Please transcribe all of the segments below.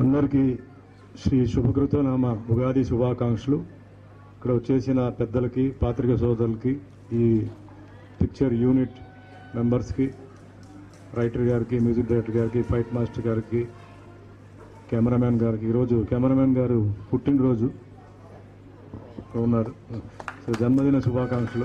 అందరికీ శ్రీ శుభకృతనామ ఉగాది శుభాకాంక్షలు ఇక్కడ వచ్చేసిన పెద్దలకి పాత్రిక సోదరులకి ఈ పిక్చర్ యూనిట్ మెంబర్స్కి రైటర్ గారికి మ్యూజిక్ డైరెక్టర్ గారికి ఫైట్ మాస్టర్ గారికి కెమెరామ్యాన్ గారికి ఈరోజు కెమెరామ్యాన్ గారు పుట్టినరోజు ఇక్కడ ఉన్నారు సో జన్మదిన శుభాకాంక్షలు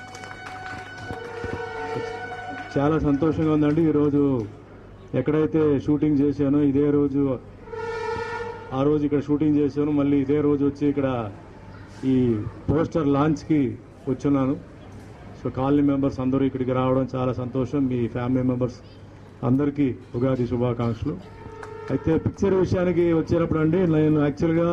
చాలా సంతోషంగా ఉందండి ఈరోజు ఎక్కడైతే షూటింగ్ చేశానో ఇదే రోజు ఆ రోజు ఇక్కడ షూటింగ్ చేశాను మళ్ళీ ఇదే రోజు వచ్చి ఇక్కడ ఈ పోస్టర్ లాంచ్కి వచ్చున్నాను సో కాలనీ మెంబర్స్ అందరూ ఇక్కడికి రావడం చాలా సంతోషం మీ ఫ్యామిలీ మెంబర్స్ అందరికీ ఉగాది శుభాకాంక్షలు అయితే పిక్చర్ విషయానికి వచ్చేటప్పుడు అండి నేను యాక్చువల్గా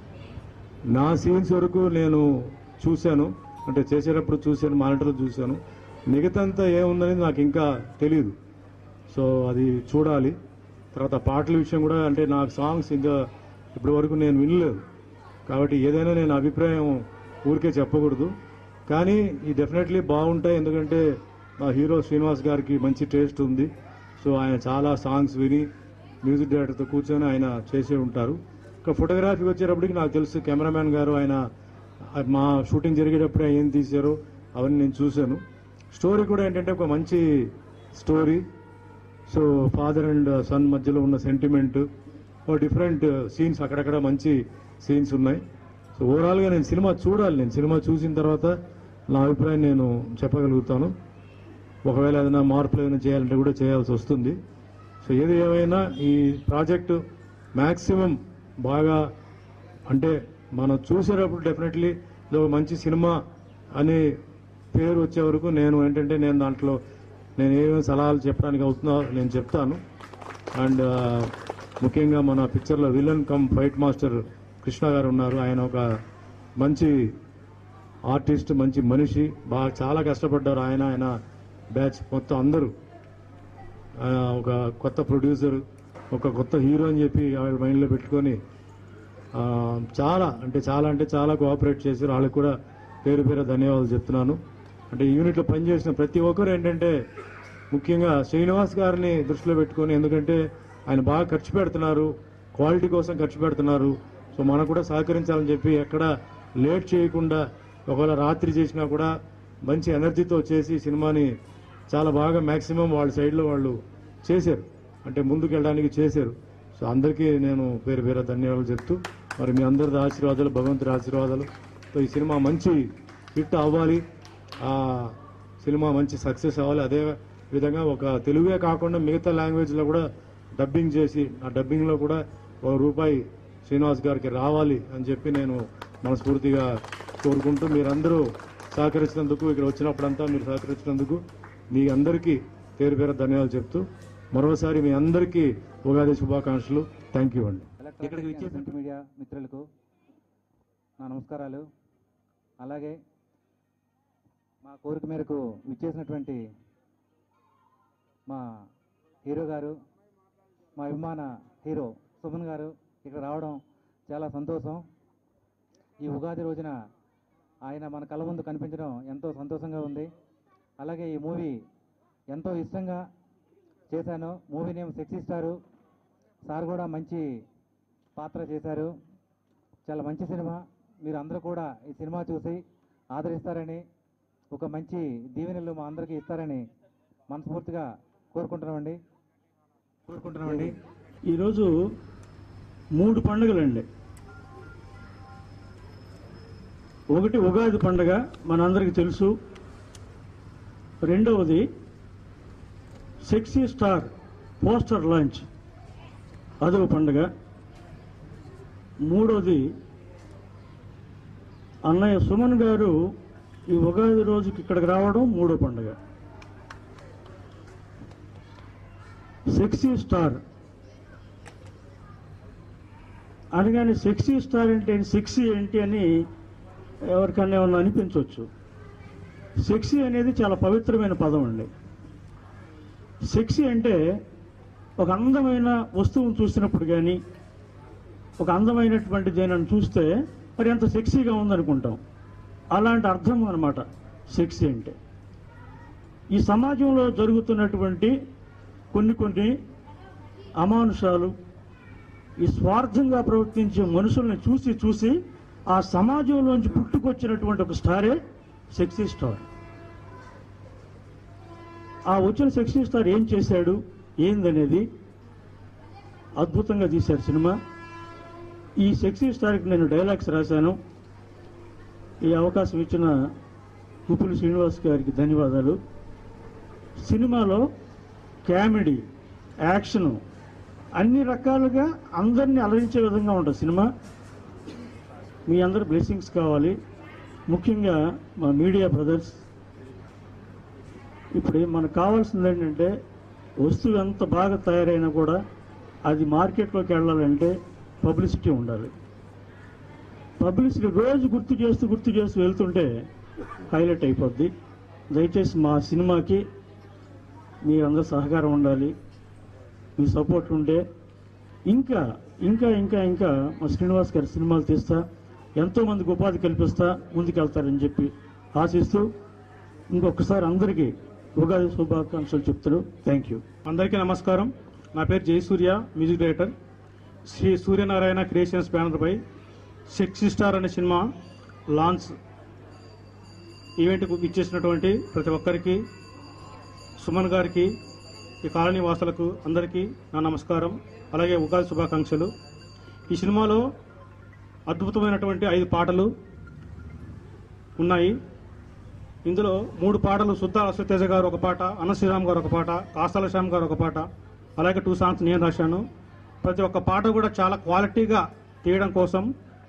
నా సీన్స్ వరకు నేను చూశాను అంటే చేసేటప్పుడు చూశాను మానిటర్లో చూశాను మిగతంతా ఏముందని నాకు ఇంకా తెలియదు సో అది చూడాలి తర్వాత పాటల విషయం కూడా అంటే నాకు సాంగ్స్ ఇంకా ఇప్పటి వరకు నేను వినలేదు కాబట్టి ఏదైనా నేను అభిప్రాయం ఊరికే చెప్పకూడదు కానీ ఈ డెఫినెట్లీ బాగుంటాయి ఎందుకంటే మా హీరో శ్రీనివాస్ గారికి మంచి టేస్ట్ ఉంది సో ఆయన చాలా సాంగ్స్ విని మ్యూజిక్ డైరెక్టర్తో కూర్చొని ఆయన చేసే ఉంటారు ఇక ఫోటోగ్రఫీకి వచ్చేటప్పటికి నాకు తెలుసు కెమెరామ్యాన్ గారు ఆయన మా షూటింగ్ జరిగేటప్పుడే ఏం తీశారో అవన్నీ నేను చూశాను స్టోరీ కూడా ఏంటంటే ఒక మంచి story so father and son మధ్యలో ఉన్న సెంటిమెంట్ ఓ డిఫరెంట్ సీన్స్ అక్కడక్కడ మంచి సీన్స్ ఉన్నాయి సో ఓవరాల్గా నేను సినిమా చూడాలి నేను సినిమా చూసిన తర్వాత నా అభిప్రాయం నేను చెప్పగలుగుతాను ఒకవేళ ఏదైనా మార్పులు ఏదైనా చేయాలంటే కూడా చేయాల్సి వస్తుంది సో ఏది ఏమైనా ఈ ప్రాజెక్టు మ్యాక్సిమం బాగా అంటే మనం చూసేటప్పుడు డెఫినెట్లీ ఇది ఒక మంచి సినిమా అనే పేరు వచ్చే వరకు నేను ఏంటంటే నేను దాంట్లో నేను ఏమేమి సలహాలు చెప్పడానికి అవుతుందో నేను చెప్తాను అండ్ ముఖ్యంగా మన పిక్చర్లో villain cum fight master Krishna గారు ఉన్నారు ఆయన ఒక మంచి ఆర్టిస్ట్ మంచి మనిషి బాగా చాలా కష్టపడ్డారు ఆయన ఆయన బ్యాచ్ మొత్తం అందరూ ఆ, ఒక కొత్త ప్రొడ్యూసర్ ఒక కొత్త హీరో అని చెప్పి ఆవిడ మైండ్లో పెట్టుకొని ఆ, చాలా అంటే చాలా అంటే చాలా కోఆపరేట్ చేశారు వాళ్ళకి కూడా పేరు పేరు ధన్యవాదాలు చెప్తున్నాను అంటే ఈ యూనిట్లో పనిచేసిన ప్రతి ఒక్కరు ఏంటంటే ముఖ్యంగా శ్రీనివాస్ గారిని దృష్టిలో పెట్టుకొని ఎందుకంటే ఆయన బాగా ఖర్చు పెడుతున్నారు క్వాలిటీ కోసం ఖర్చు పెడుతున్నారు సో మనం కూడా సహకరించాలని చెప్పి ఎక్కడ లేట్ చేయకుండా ఒకవేళ రాత్రి చేసినా కూడా మంచి ఎనర్జీతో చేసి సినిమాని చాలా బాగా మ్యాక్సిమం వాళ్ళ సైడ్లో వాళ్ళు చేశారు అంటే ముందుకు వెళ్ళడానికి చేశారు సో అందరికీ నేను పేరు పేరు ధన్యవాదాలు చెప్తూ మరి మీ అందరి ఆశీర్వాదాలు భగవంతుడి ఆశీర్వాదాలు సో ఈ సినిమా మంచి హిట్ అవ్వాలి ఆ సినిమా మంచి సక్సెస్ అవ్వాలి అదే విధంగా ఒక తెలుగే కాకుండా మిగతా లాంగ్వేజ్లో కూడా డబ్బింగ్ చేసి ఆ డబ్బింగ్లో కూడా ఒక రూపాయి శ్రీనివాస్ గారికి రావాలి అని చెప్పి నేను మనస్ఫూర్తిగా కోరుకుంటూ మీరందరూ సహకరించినందుకు ఇక్కడ వచ్చినప్పుడంతా మీరు సహకరించినందుకు మీ అందరికీ పేరు పేరు ధన్యవాదాలు చెప్తూ మరోసారి మీ అందరికీ ఉగాది శుభాకాంక్షలు థ్యాంక్ యూ అండి ఇక్కడికి విచ్చేసిన ప్రింట్ మీడియా మిత్రులకు నా నమస్కారాలు అలాగే మా కోరిక మేరకు విచ్చేసినటువంటి మా హీరో గారు మా అభిమాన హీరో సుమన్ గారు ఇక్కడ రావడం చాలా సంతోషం ఈ ఉగాది రోజున ఆయన మన కళ్ళ ముందు కనిపించడం ఎంతో సంతోషంగా ఉంది అలాగే ఈ మూవీ ఎంతో ఇష్టంగా చేశాను movie name sexy star sir కూడా మంచి పాత్ర చేశారు చాలా మంచి సినిమా మీరు అందరూ కూడా ఈ సినిమా చూసి ఆదరిస్తారని ఒక మంచి దీవెనలు మా అందరికీ ఇస్తారని మనస్ఫూర్తిగా కోరుకుంటున్నామండి కోరుకుంటున్నామండి ఈరోజు మూడు పండుగలండి ఒకటి ఉగాది పండుగ మనందరికీ తెలుసు రెండవది సెక్సీ స్టార్ పోస్టర్ లాంచ్ అదొక పండుగ మూడోది అన్నయ్య సుమన్ గారు ఈ ఉగాది రోజుకి ఇక్కడికి రావడం మూడో పండుగ సెక్సీ స్టార్ అనగానే సెక్సీ స్టార్ అంటే సెక్సీ ఏంటి అని ఎవరికన్నా ఏమన్నా అనిపించవచ్చు సెక్సీ అనేది చాలా పవిత్రమైన పదం అండి సెక్సీ అంటే ఒక అందమైన వస్తువును చూసినప్పుడు కానీ ఒక అందమైనటువంటి దేనిని చూస్తే మరి ఎంత సెక్సీగా ఉందనుకుంటాం అలాంటి అర్థం అన్నమాట సెక్సీ అంటే ఈ సమాజంలో జరుగుతున్నటువంటి కొన్ని కొన్ని అమానుషాలు ఈ స్వార్థంగా ప్రవర్తించే మనుషుల్ని చూసి చూసి ఆ సమాజంలోంచి పుట్టుకొచ్చినటువంటి ఒక స్టారే సెక్సీ స్టార్ ఆ వచ్చిన సెక్సీ స్టార్ ఏం చేశాడు ఏందనేది అద్భుతంగా తీశారు సినిమా ఈ సెక్సీ స్టార్కి నేను డైలాగ్స్ రాశాను ఈ అవకాశం ఇచ్చిన కుప్పులు శ్రీనివాస్ గారికి ధన్యవాదాలు సినిమాలో కామెడీ యాక్షను అన్ని రకాలుగా అందరినీ అలరించే విధంగా ఉంటుంది సినిమా మీ అందరు బ్లెస్సింగ్స్ కావాలి ముఖ్యంగా మా మీడియా బ్రదర్స్ ఇప్పుడు మనకు కావాల్సింది ఏంటంటే వస్తువు ఎంత బాగా తయారైనా కూడా అది మార్కెట్లోకి వెళ్ళాలంటే పబ్లిసిటీ ఉండాలి పబ్లిసిటీ రోజు గుర్తు చేస్తూ గుర్తు చేస్తూ వెళ్తుంటే హైలైట్ అయిపోద్ది దయచేసి మా సినిమాకి మీ అందరు సహకారం ఉండాలి మీ సపోర్ట్ ఉంటే ఇంకా ఇంకా ఇంకా ఇంకా మా శ్రీనివాస్ గారి సినిమాలు తీస్తా ఎంతో మందికి ఉపాధి కల్పిస్తా ముందుకెళ్తారని చెప్పి ఆశిస్తూ ఇంకొకసారి అందరికీ ఉగాది శుభాకాంక్షలు చెప్తారు థ్యాంక్ యూ అందరికీ నమస్కారం నా పేరు Jayasurya music director Sri Suryanarayana creations బ్యానర్పై సెక్సీ స్టార్ అనే సినిమా లాంచ్ ఈవెంట్కు ఇచ్చేసినటువంటి ప్రతి ఒక్కరికి సుమన్ గారికి ఈ కాలనీ వాసులకు అందరికీ నా నమస్కారం అలాగే ఉగాది శుభాకాంక్షలు ఈ సినిమాలో అద్భుతమైనటువంటి ఐదు పాటలు ఉన్నాయి ఇందులో మూడు పాటలు శుద్ధ అశ్వతేజ గారు ఒక పాట అన్న శ్రీరామ్ గారు ఒక పాట కాసాల శ్యామ్ గారు ఒక పాట అలాగే టూ సాంగ్స్ నేను రాశాను ప్రతి ఒక్క పాట కూడా చాలా క్వాలిటీగా తీయడం కోసం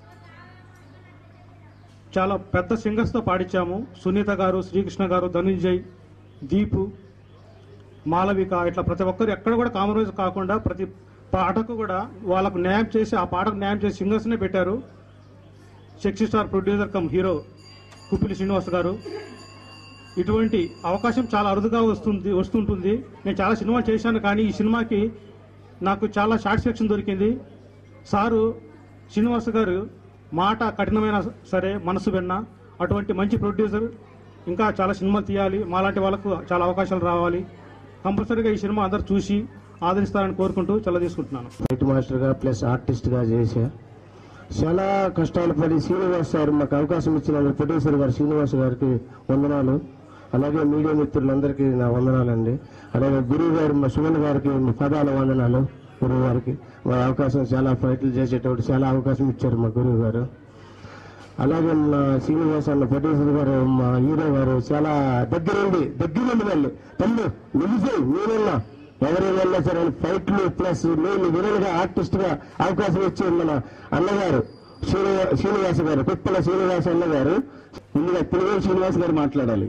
చాలా పెద్ద సింగర్స్తో పాడించాము సునీత గారు శ్రీకృష్ణ గారు ధనుంజయ్ దీపు మాలవిక ఇట్లా ప్రతి ఒక్కరు ఎక్కడ కూడా కాంప్రమైజ్ కాకుండా ప్రతి పాటకు కూడా వాళ్ళకు న్యాయం చేసి ఆ పాటకు న్యాయం చేసి సింగర్స్నే పెట్టారు sexy star producer cum hero Kuppili Srinivas గారు ఇటువంటి అవకాశం చాలా అరుదుగా వస్తుంది వస్తుంటుంది నేను చాలా సినిమాలు చేశాను కానీ ఈ సినిమాకి నాకు చాలా సాటిస్ఫాక్షన్ దొరికింది సారు శ్రీనివాస్ గారు మాట కఠినమైన సరే మనసు వెన్న అటువంటి మంచి ప్రొడ్యూసర్ ఇంకా చాలా సినిమాలు తీయాలి మాలాంటి వాళ్ళకు చాలా అవకాశాలు రావాలి కంపల్సరీగా ఈ సినిమా అందరు చూసి ఆదరిస్తారని కోరుకుంటూ చాలా తీసుకుంటున్నాను ఫైట్ మాస్టర్గా ప్లస్ ఆర్టిస్ట్గా చేశా చాలా కష్టాలు పడి శ్రీనివాస్ సార్ మాకు అవకాశం ఇచ్చిన ప్రొడ్యూసర్ గారు శ్రీనివాస్ గారికి వందనాలు అలాగే మీడియా మిత్రులందరికీ నా వందనాలండి అలాగే గురువు గారు మా సుమన్ గారికి మా పదాల వందనాలు గురువు గారికి మా అవకాశం చాలా ఫైట్లు చేసేటప్పుడు చాలా అవకాశం ఇచ్చారు మా గురువు గారు అలాగే మా శ్రీనివాస్ అన్న ప్రొడ్యూసర్ గారు మా హీరో గారు చాలా దగ్గరుండి దగ్గరుండి వాళ్ళు తమ్ముడు నిలిచాయి నేనన్నా ఎవరైనా సరే ఫైట్లు ప్లస్ నేను విలన్గా ఆర్టిస్ట్ గా అవకాశం ఇచ్చి మన అన్నగారు శ్రీనివా- శ్రీనివాస్ గారు పిప్పల శ్రీనివాస్ అన్నగారు ముందుగా తెలుగు శ్రీనివాస్ గారు మాట్లాడాలి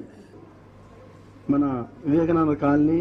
మన వివేకానంద కాలనీ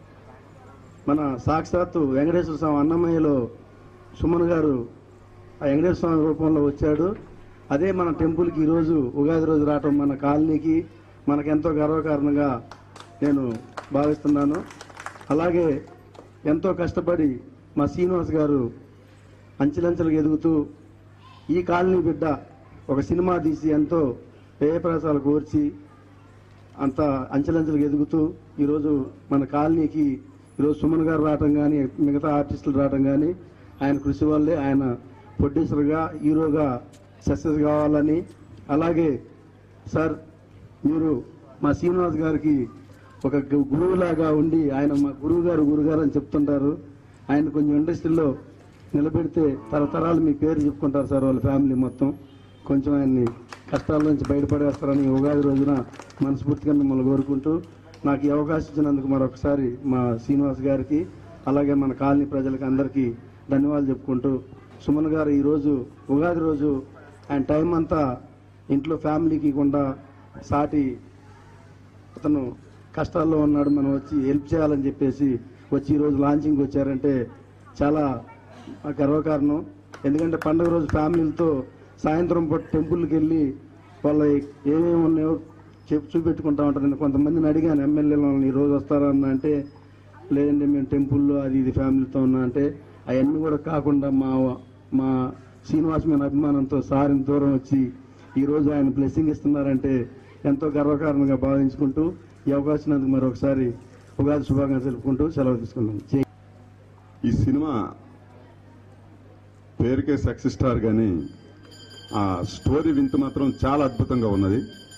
మన సాక్షాత్తు వెంకటేశ్వర స్వామి అన్నమయ్యలో సుమన్ గారు ఆ వెంకటేశ్వర స్వామి రూపంలో వచ్చాడు అదే మన టెంపుల్కి ఈరోజు ఉగాది రోజు రావటం మన కాలనీకి మనకెంతో గర్వకారణంగా నేను భావిస్తున్నాను అలాగే ఎంతో కష్టపడి మా శ్రీనివాస్ గారు అంచెలంచెలుగా ఎదుగుతూ ఈ కాలనీ బిడ్డ ఒక సినిమా తీసి ఎంతో వ్యయప్రయాసాలు కోర్చి అంత అంచెలంచెలుగా ఎదుగుతూ ఈరోజు మన కాలనీకి ఈరోజు సుమన్ గారు రావటం కానీ మిగతా ఆర్టిస్టులు రావటం కానీ ఆయన కృషి వల్లే ఆయన ప్రొడ్యూసర్గా హీరోగా సక్సెస్ కావాలని అలాగే సార్ మీరు మా శ్రీనివాస్ గారికి ఒక గు- గురువులాగా ఉండి ఆయన మా గురువు గారు గురుగారు అని చెప్తుంటారు ఆయన కొంచెం ఇండస్ట్రీలో నిలబెడితే తరతరాలు మీ పేరు చెప్పుకుంటారు సార్ వాళ్ళ ఫ్యామిలీ మొత్తం కొంచెం ఆయన్ని కష్టాల నుంచి బయటపడేస్తారని ఉగాది రోజున మనస్ఫూర్తిగా మిమ్మల్ని కోరుకుంటూ నాకు ఈ అవకాశం ఇచ్చినందుకు మరొకసారి మా శ్రీనివాస్ గారికి అలాగే మన కాలనీ ప్రజలకి అందరికీ ధన్యవాదాలు చెప్పుకుంటూ సుమన్ గారు ఈరోజు ఉగాది రోజు ఆయన టైం అంతా ఇంట్లో ఫ్యామిలీకి ఇవ్వకుండా సాటి అతను కష్టాల్లో ఉన్నాడు మనం వచ్చి హెల్ప్ చేయాలని చెప్పేసి వచ్చి ఈరోజు లాంచింగ్ వచ్చారంటే చాలా గర్వకారణం ఎందుకంటే పండుగ రోజు ఫ్యామిలీలతో సాయంత్రం పూట టెంపుల్కి వెళ్ళి వాళ్ళ ఏమేమి ఉన్నాయో చెప్పు చూపెట్టుకుంటా ఉంటారు నేను కొంతమందిని అడిగాను ఎమ్మెల్యేలు వాళ్ళని ఈ రోజు వస్తారా అన్న అంటే లేదండి మేము టెంపుల్లో అది ఇది ఫ్యామిలీతో ఉన్నా అంటే అవన్నీ కూడా కాకుండా మా మా శ్రీనివాస్ మీద అభిమానంతో సారిని దూరం వచ్చి ఈ రోజు ఆయన బ్లెస్సింగ్ ఇస్తున్నారంటే ఎంతో గర్వకారణంగా భావించుకుంటూ ఈ అవకాశం అందుకు మరొకసారి ఉగాది శుభాకాంక్షలు తెలుపుకుంటూ సెలవు తీసుకున్నాను జై ఈ సినిమా పేరుకే సెక్స్ స్టార్ కానీ ఆ స్టోరీ వింత మాత్రం చాలా అద్భుతంగా ఉన్నది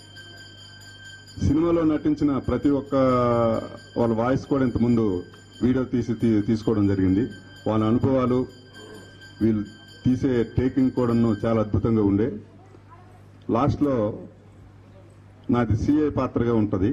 సినిమాలో నటించిన ప్రతి ఒక్క వాళ్ళ వాయిస్ కూడా ఇంతకుముందు వీడియో తీసి తీ- తీసుకోవడం జరిగింది వాళ్ళ అనుభవాలు వీళ్ళు తీసే టేకింగ్ కూడాను చాలా అద్భుతంగా ఉండే లాస్ట్లో నాది సిఐ పాత్రగా ఉంటుంది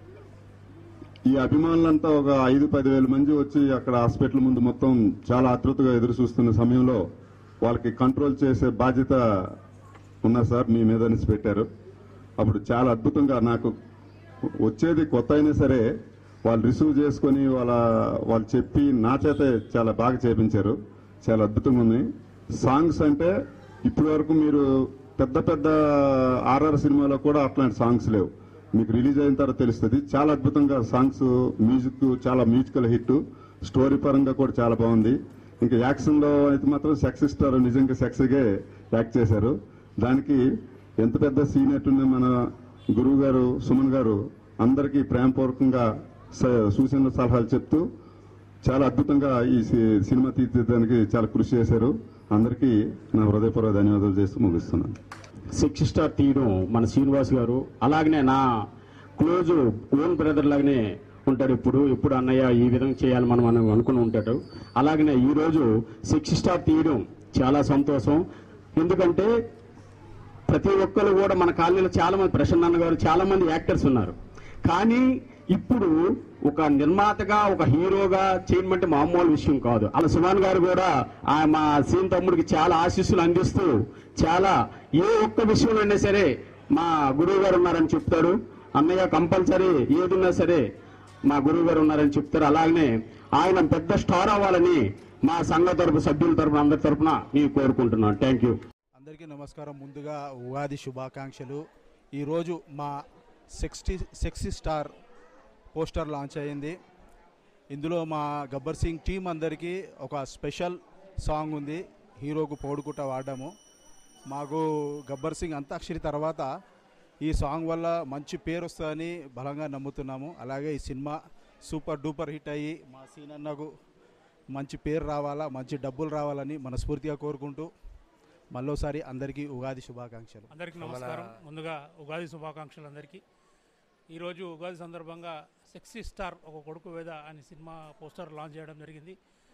ఈ అభిమానులంతా ఒక ఐదు పదివేల మంది వచ్చి అక్కడ హాస్పిటల్ ముందు మొత్తం చాలా ఆతృతగా ఎదురు చూస్తున్న సమయంలో వాళ్ళకి కంట్రోల్ చేసే బాధ్యత ఉన్నా సార్ మీ మీద అనేసి పెట్టారు అప్పుడు చాలా అద్భుతంగా నాకు వచ్చేది కొత్త అయినా సరే వాళ్ళు రిసీవ్ చేసుకొని వాళ్ళ వాళ్ళు చెప్పి నా చేత చాలా బాగా చేపించారు చాలా అద్భుతంగా ఉంది సాంగ్స్ అంటే ఇప్పటి వరకు మీరు పెద్ద పెద్ద ఆర్ఆర్ సినిమాలో కూడా అట్లాంటి సాంగ్స్ లేవు మీకు రిలీజ్ అయిన తర్వాత తెలుస్తుంది చాలా అద్భుతంగా సాంగ్స్ మ్యూజిక్ చాలా మ్యూజికల్ హిట్ స్టోరీ పరంగా కూడా చాలా బాగుంది ఇంకా యాక్షన్ లో అయితే మాత్రం సెక్స్ స్టార్ నిజంగా సెక్స్గా యాక్ట్ చేశారు దానికి ఎంత పెద్ద సీనియర్ ఉన్న మన గురువు గారు సుమన్ గారు అందరికీ ప్రేమపూర్వకంగా స- సూచనలు సలహాలు చెప్తూ చాలా అద్భుతంగా ఈ సి- సినిమా తీర్చిదానికి చాలా కృషి చేశారు అందరికీ నా హృదయపూర్వక ధన్యవాదాలు చేస్తూ ముగిస్తున్నాను సిక్స్ స్టార్ తీయడం మన శ్రీనివాస్ గారు అలాగనే నా క్లోజ్ ఓన్ బ్రదర్ లాగానే ఉంటాడు ఇప్పుడు ఇప్పుడు అన్నయ్య ఈ విధంగా చేయాలి మనం అని అనుకుని ఉంటాడు అలాగనే ఈ రోజు సిక్స్ స్టార్ తీయడం చాలా సంతోషం ఎందుకంటే ప్రతి ఒక్కరు కూడా మన కాలనీలో చాలా మంది ప్రసన్న అన్న గారు చాలా మంది యాక్టర్స్ ఉన్నారు కానీ ఇప్పుడు ఒక నిర్మాతగా ఒక హీరోగా చేయమంటే మామూలు విషయం కాదు అలా సుమాన్ గారు కూడా ఆ మా సీన్ తమ్ముడికి చాలా ఆశీస్సులు అందిస్తూ చాలా ఏ ఒక్క విషయంలో అయినా సరే మా గురువు గారు ఉన్నారని చెప్తారు అన్నయ్య కంపల్సరీ ఏదున్నా సరే మా గురువు గారు ఉన్నారని చెప్తారు అలాగనే ఆయన పెద్ద స్టార్ అవ్వాలని మా సంఘ తరపు సభ్యుల తరపున అందరి తరపున నేను కోరుకుంటున్నాను థ్యాంక్ యూ అందరికీ నమస్కారం ముందుగా ఉగాది శుభాకాంక్షలు ఈరోజు మా sixty sixty star poster launch అయ్యింది ఇందులో మా గబ్బర్ సింగ్ టీం అందరికీ ఒక స్పెషల్ సాంగ్ ఉంది హీరోకు పోడుకుట వాడము మాకు గబ్బర్ సింగ్ అంతాక్షరి తర్వాత ఈ సాంగ్ వల్ల మంచి పేరు వస్తుందని బలంగా నమ్ముతున్నాము అలాగే ఈ సినిమా సూపర్ డూపర్ హిట్ అయ్యి మా సీనన్నకు మంచి పేరు రావాలా మంచి డబ్బులు రావాలని మనస్ఫూర్తిగా కోరుకుంటూ మళ్ళోసారి అందరికీ ఉగాది శుభాకాంక్షలు అందరికీ నమస్కారం ముందుగా ఉగాది శుభాకాంక్షలు అందరికీ ఈరోజు ఉగాది సందర్భంగా సెక్సీ స్టార్ ఒక కొడుకు వేద అనే సినిమా పోస్టర్ లాంచ్ చేయడం జరిగింది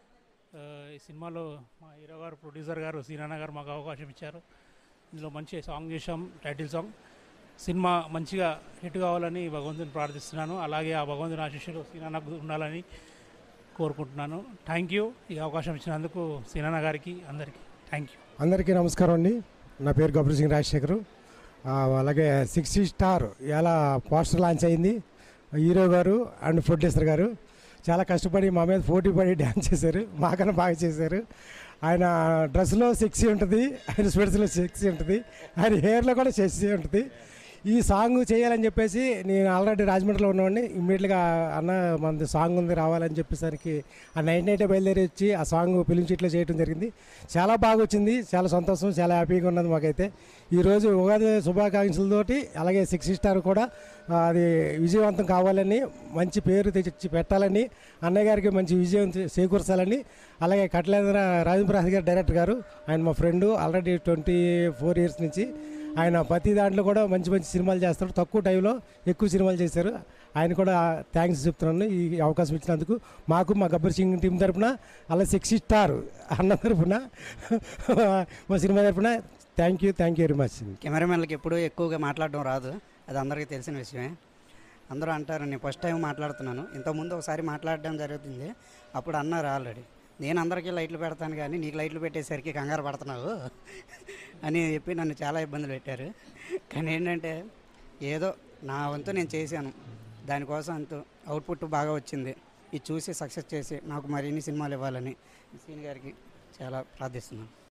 ఆ, ఈ సినిమాలో మా హీరో గారు ప్రొడ్యూసర్ గారు సీనాన్న గారు మాకు అవకాశం ఇచ్చారు ఇందులో మంచి సాంగ్ చేసాం టైటిల్ సాంగ్ సినిమా మంచిగా హిట్ కావాలని భగవంతుని ప్రార్థిస్తున్నాను అలాగే ఆ భగవంతుని ఆశీస్సులు సీనాన్నకు ఉండాలని కోరుకుంటున్నాను థ్యాంక్ యూ ఈ అవకాశం ఇచ్చినందుకు సీనాన్న గారికి అందరికీ థ్యాంక్ యూ అందరికీ నమస్కారం అండి నా పేరు గబ్బర్ సింగ్ రాజశేఖర్ అలాగే సిక్స్టీ స్టార్ ఎలా పోస్టర్ లాంచ్ అయింది హీరో గారు అండ్ ప్రొడ్యూసర్ గారు చాలా కష్టపడి మా మీద పోటీ పడి డ్యాన్స్ చేశారు మాకన్నా బాగా చేశారు ఆయన డ్రెస్లో సెక్సీ ఉంటుంది ఆయన స్వెట్స్లో సెక్సీ ఉంటుంది ఆయన హెయిర్లో కూడా సెక్సీ ఉంటుంది ఈ సాంగ్ చేయాలని చెప్పేసి నేను ఆల్రెడీ రాజమండ్రిలో ఉన్నవాడిని ఇమ్మీడియట్గా అన్న మనది సాంగ్ ఉంది రావాలని చెప్పేసరికి ఆ నైట్ నైటే బయలుదేరి వచ్చి ఆ సాంగ్ ఫిలిం షీట్లో చేయడం జరిగింది చాలా బాగా వచ్చింది చాలా సంతోషం చాలా హ్యాపీగా ఉన్నది మాకైతే ఈరోజు ఉగాది శుభాకాంక్షలతోటి అలాగే సిక్స్ స్టార్ కూడా ఆ, అది విజయవంతం కావాలని మంచి పేరు తెచ్చి పెట్టాలని అన్నయ్య గారికి మంచి విజయం చే- చేకూర్చాలని అలాగే కట్లేంద్ర రాజేంద్రరాజు గారు డైరెక్టర్ గారు ఆయన మా friend already twenty four years నుంచి ఆయన ప్రతి దాంట్లో కూడా మంచి మంచి సినిమాలు చేస్తారు తక్కువ టైంలో ఎక్కువ సినిమాలు చేశారు ఆయన కూడా థ్యాంక్స్ చెప్తున్నాను ఈ అవకాశం ఇచ్చినందుకు మాకు మా గబ్బర్ సింగ్ టీం తరపున అలా సిక్స్ స్టార్ అన్న తరపున మా సినిమా తరపున thank you thank you very much కెమెరామెన్లకి ఎప్పుడూ ఎక్కువగా మాట్లాడడం రాదు అది అందరికీ తెలిసిన విషయమే అందరూ అంటారు నేను ఫస్ట్ టైం మాట్లాడుతున్నాను ఇంతకుముందు ఒకసారి మాట్లాడడం జరుగుతుంది అప్పుడు అన్నారు ఆల్రెడీ నేను అందరికీ లైట్లు పెడతాను కానీ నీకు లైట్లు పెట్టేసరికి కంగారు పడుతున్నావు అని చెప్పి నన్ను చాలా ఇబ్బందులు పెట్టారు కానీ ఏంటంటే ఏదో నా వంతు నేను చేశాను దానికోసం అంత అవుట్పుట్ బాగా వచ్చింది ఇది చూసి సక్సెస్ చేసి నాకు మరిన్ని సినిమాలు ఇవ్వాలని సీన్ గారికి చాలా ప్రార్థిస్తున్నాను